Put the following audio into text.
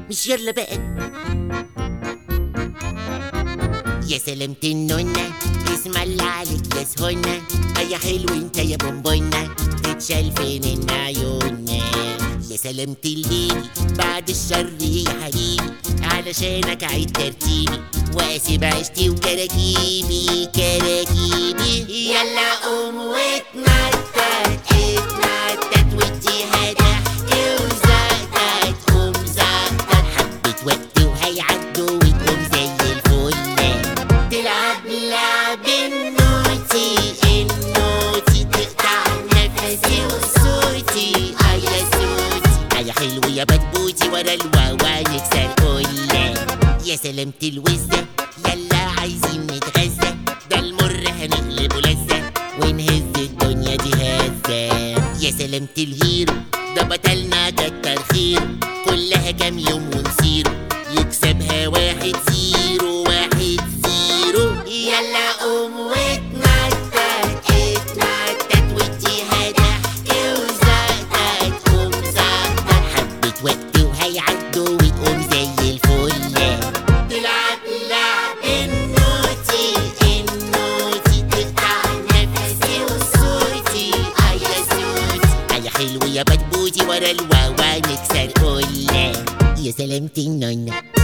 مش يلا بقى يا سلامة النونة اسم الله عليك يا سهونة يا حلو انت يا بونبونة تتشال فين العيونة يا سلامة الليل بعد الشر يا حبيبي علشانك عيد ترتيبي واسيب عيشتي وكراكيبي كراكيبي يلا قوم واتنطط اتنطط واديها ضحك وزقطط قوم زقطط حبة وقت وهيعدوا وتقوم زي الفل تلعب لعب النوتي النوتي تقطع نفسي وصوتي اه يا صوتي اه يا حلو يا بتبوتي ورا الواوا نكسر كله يا سلامة الوزة يلا عايزين نتغذى ده المر هنقلبه لذة ونهز الدنيا دي هزة يا سلامة الهيرو ده بطلنا كتر خير كلها كام يوم ونسيره يكسبها واحد زيرو واحد زيرو يلا قوم واتنطط اتنطط واديها ضحك وزقطط قوم زقطط حبة وقت وهيعدوا وتقوم زي الفل تلعب لعب النوتي النوتي تقطع نفسي وصوتي اه يا صوتي اه يا حلو يا بتبوتي ورا الواوا نكسر كله يا سلامة النونة